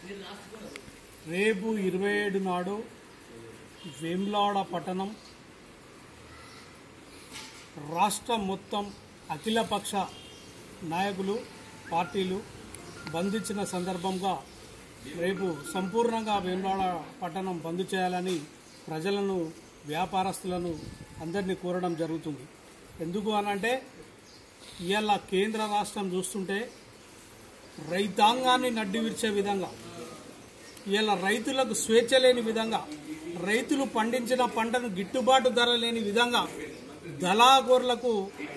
రేపు ఇరవై ఏడు నాడు వేములాడ పట్టణం రాష్ట్రం మొత్తం అఖిలపక్ష నాయకులు పార్టీలు బంధించిన సందర్భంగా రేపు సంపూర్ణంగా వేములాడ పట్టణం బంద్ చేయాలని ప్రజలను వ్యాపారస్తులను అందరినీ కోరడం జరుగుతుంది ఎందుకు అనంటే ఇవాళ కేంద్ర రాష్ట్రం చూస్తుంటే రైతాంగాన్ని నడ్డి విరిచే విధంగా ఇలా రైతులకు స్వేచ్ఛ లేని విధంగా రైతులు పండించిన పంటను గిట్టుబాటు ధర లేని విధంగా దళాగోర్లకు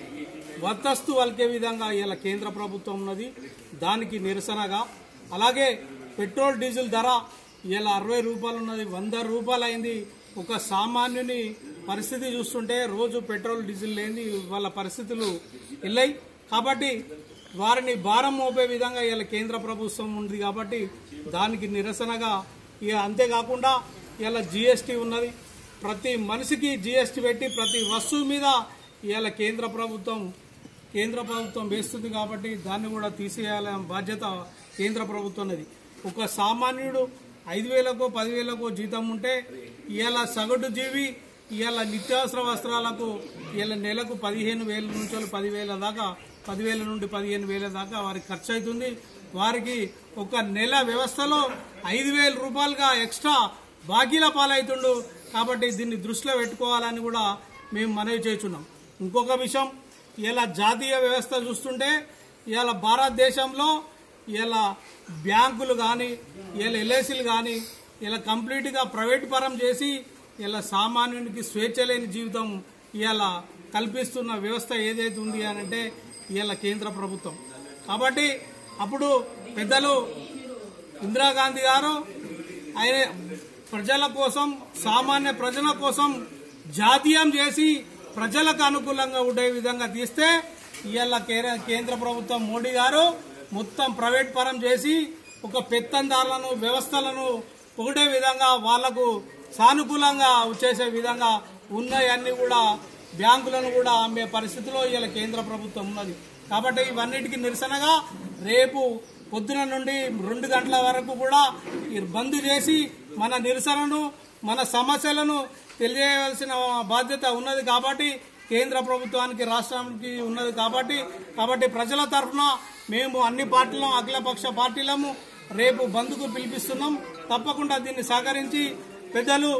వద్దస్తు వలికే విధంగా ఇలా కేంద్ర ప్రభుత్వం ఉన్నది దానికి నిరసనగా అలాగే పెట్రోల్ డీజిల్ ధర ఇలా అరవై రూపాయలు ఉన్నది వంద రూపాయలు అయింది ఒక సామాన్యుని పరిస్థితి చూస్తుంటే రోజు పెట్రోల్ డీజిల్ లేని వాళ్ళ పరిస్థితులు వెళ్ళాయి కాబట్టి వారిని భారం మోపే విధంగా ఇలా కేంద్ర ప్రభుత్వం ఉంది కాబట్టి దానికి నిరసనగా ఇక అంతేకాకుండా ఇలా జిఎస్టీ ఉన్నది ప్రతి మనిషికి జిఎస్టీ పెట్టి ప్రతి వస్తువు మీద ఇవాళ కేంద్ర ప్రభుత్వం కేంద్ర ప్రభుత్వం వేస్తుంది కాబట్టి దాన్ని కూడా తీసేయాలనే బాధ్యత కేంద్ర ప్రభుత్వం ఉన్నది ఒక సామాన్యుడు ఐదు వేలకో పదివేలకో జీతం ఉంటే ఇవాళ సగటు జీవి ఇవాళ నిత్యావసర వస్త్రాలకు ఇవాళ నెలకు పదిహేను వేల నుంచి పదివేల దాకా పదివేల నుండి పదిహేను వేల దాకా వారికి ఖర్చు అవుతుంది వారికి ఒక నెల వ్యవస్థలో ఐదు వేల రూపాయలుగా ఎక్స్ట్రా బాకీల పాలవుతుండు కాబట్టి దీన్ని దృష్టిలో పెట్టుకోవాలని కూడా మేము మనవి చేస్తున్నాం ఇంకొక విషయం ఇలా జాతీయ వ్యవస్థ చూస్తుంటే ఇవాళ భారతదేశంలో ఇలా బ్యాంకులు కానీ ఇలా ఎల్ఐసీలు కానీ ఇలా కంప్లీట్గా ప్రైవేట్ పరం చేసి ఇలా సామాన్యునికి స్వేచ్ఛ లేని జీవితం ఇలా కల్పిస్తున్న వ్యవస్థ ఏదైతే ఉంది అని అంటే ఇలా కేంద్ర ప్రభుత్వం కాబట్టి అప్పుడు పెద్దలు ఇందిరాగాంధీ గారు ఆయన ప్రజల కోసం సామాన్య ప్రజల కోసం జాతీయం చేసి ప్రజలకు అనుకూలంగా ఉండే విధంగా తీస్తే ఇవాళ కేంద్ర ప్రభుత్వం మోడీ గారు మొత్తం ప్రైవేట్ పరం చేసి ఒక పెత్తందారులను వ్యవస్థలను ఒకటే విధంగా వాళ్లకు సానుకూలంగా చేసే విధంగా ఉన్నాయన్నీ కూడా బ్యాంకులను కూడా అమ్మే పరిస్థితిలో ఇలా కేంద్ర ప్రభుత్వం ఉన్నది కాబట్టి ఇవన్నిటికీ నిరసనగా రేపు పొద్దున నుండి రెండు గంటల వరకు కూడా ఈ బంద్ చేసి మన నిరసనను మన సమస్యలను తెలియవలసిన బాధ్యత ఉన్నది కాబట్టి కేంద్ర ప్రభుత్వానికి రాష్ట్రానికి ఉన్నది కాబట్టి కాబట్టి ప్రజల తరఫున మేము అన్ని పార్టీలం అఖిలపక్ష పార్టీలము రేపు బంద్కు పిలిపిస్తున్నాం తప్పకుండా దీన్ని సహకరించి పెద్దలు